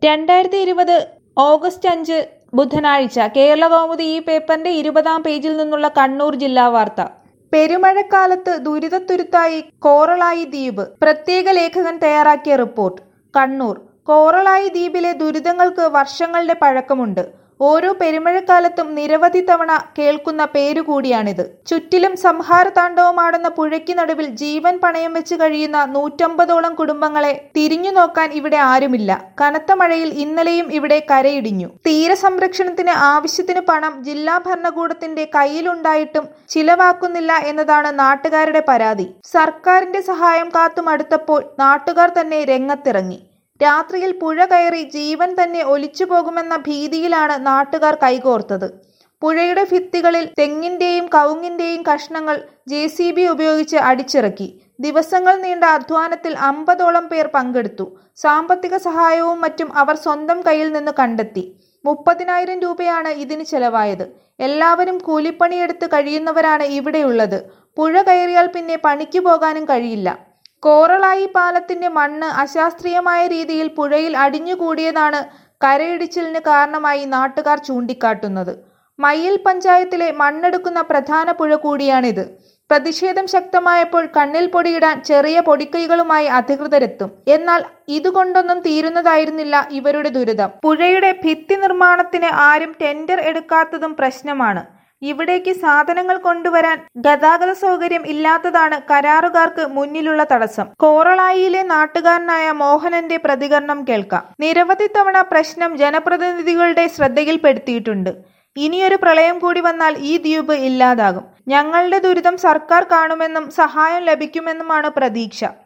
രണ്ടായിരത്തി ഇരുപത് ഓഗസ്റ്റ് അഞ്ച് ബുധനാഴ്ച കേരള കൗമുദി ഈ പേപ്പറിന്റെ ഇരുപതാം പേജിൽ നിന്നുള്ള കണ്ണൂർ ജില്ലാ വാർത്ത പെരുമഴക്കാലത്ത് ദുരിതത്തുരുത്തായി കോറളായി ദ്വീപ് പ്രത്യേക ലേഖകൻ തയ്യാറാക്കിയ റിപ്പോർട്ട് കണ്ണൂർ കോറളായി ദ്വീപിലെ ദുരിതങ്ങൾക്ക് വർഷങ്ങളുടെ പഴക്കമുണ്ട് ഓരോ പെരുമഴക്കാലത്തും നിരവധി തവണ കേൾക്കുന്ന പേരുകൂടിയാണിത് ചുറ്റിലും സംഹാര താണ്ഡവമാടുന്ന പുഴയ്ക്ക് നടുവിൽ ജീവൻ പണയം വെച്ച് കഴിയുന്ന നൂറ്റമ്പതോളം കുടുംബങ്ങളെ തിരിഞ്ഞു നോക്കാൻ ഇവിടെ ആരുമില്ല കനത്ത മഴയിൽ ഇന്നലെയും ഇവിടെ കരയിടിഞ്ഞു തീരസംരക്ഷണത്തിന് ആവശ്യത്തിന് പണം ജില്ലാ ഭരണകൂടത്തിന്റെ കയ്യിലുണ്ടായിട്ടും ചിലവാക്കുന്നില്ല എന്നതാണ് നാട്ടുകാരുടെ പരാതി സർക്കാരിന്റെ സഹായം കാത്തും അടുത്തപ്പോൾ നാട്ടുകാർ തന്നെ രംഗത്തിറങ്ങി രാത്രിയിൽ പുഴ കയറി ജീവൻ തന്നെ ഒലിച്ചു പോകുമെന്ന ഭീതിയിലാണ് നാട്ടുകാർ കൈകോർത്തത് പുഴയുടെ ഭിത്തികളിൽ തെങ്ങിന്റെയും കവുങ്ങിന്റെയും കഷ്ണങ്ങൾ ജെ സി ബി ഉപയോഗിച്ച് അടിച്ചിറക്കി ദിവസങ്ങൾ നീണ്ട അധ്വാനത്തിൽ അമ്പതോളം പേർ പങ്കെടുത്തു സാമ്പത്തിക സഹായവും മറ്റും അവർ സ്വന്തം കയ്യിൽ നിന്ന് കണ്ടെത്തി മുപ്പതിനായിരം രൂപയാണ് ഇതിന് ചെലവായത് എല്ലാവരും കൂലിപ്പണിയെടുത്ത് കഴിയുന്നവരാണ് ഇവിടെയുള്ളത് പുഴ കയറിയാൽ പിന്നെ പണിക്ക് പോകാനും കഴിയില്ല കോറളായി പാലത്തിന്റെ മണ്ണ് അശാസ്ത്രീയമായ രീതിയിൽ പുഴയിൽ അടിഞ്ഞുകൂടിയതാണ് കരയിടിച്ചിലിന് കാരണമായി നാട്ടുകാർ ചൂണ്ടിക്കാട്ടുന്നത് മയ്യിൽ പഞ്ചായത്തിലെ മണ്ണെടുക്കുന്ന പ്രധാന പുഴ കൂടിയാണിത് പ്രതിഷേധം ശക്തമായപ്പോൾ കണ്ണിൽ പൊടിയിടാൻ ചെറിയ പൊടിക്കൈകളുമായി അധികൃതരെത്തും എന്നാൽ ഇതുകൊണ്ടൊന്നും തീരുന്നതായിരുന്നില്ല ഇവരുടെ ദുരിതം പുഴയുടെ ഭിത്തി നിർമ്മാണത്തിന് ആരും ടെൻഡർ എടുക്കാത്തതും പ്രശ്നമാണ് ഇവിടേക്ക് സാധനങ്ങൾ കൊണ്ടുവരാൻ ഗതാഗത സൗകര്യം ഇല്ലാത്തതാണ് കരാറുകാർക്ക് മുന്നിലുള്ള തടസ്സം കോറളായിയിലെ നാട്ടുകാരനായ മോഹനന്റെ പ്രതികരണം കേൾക്കാം നിരവധി തവണ പ്രശ്നം ജനപ്രതിനിധികളുടെ ശ്രദ്ധയിൽപ്പെടുത്തിയിട്ടുണ്ട് ഇനിയൊരു പ്രളയം കൂടി വന്നാൽ ഈ ദ്വീപ് ഇല്ലാതാകും ഞങ്ങളുടെ ദുരിതം സർക്കാർ കാണുമെന്നും സഹായം ലഭിക്കുമെന്നുമാണ് പ്രതീക്ഷ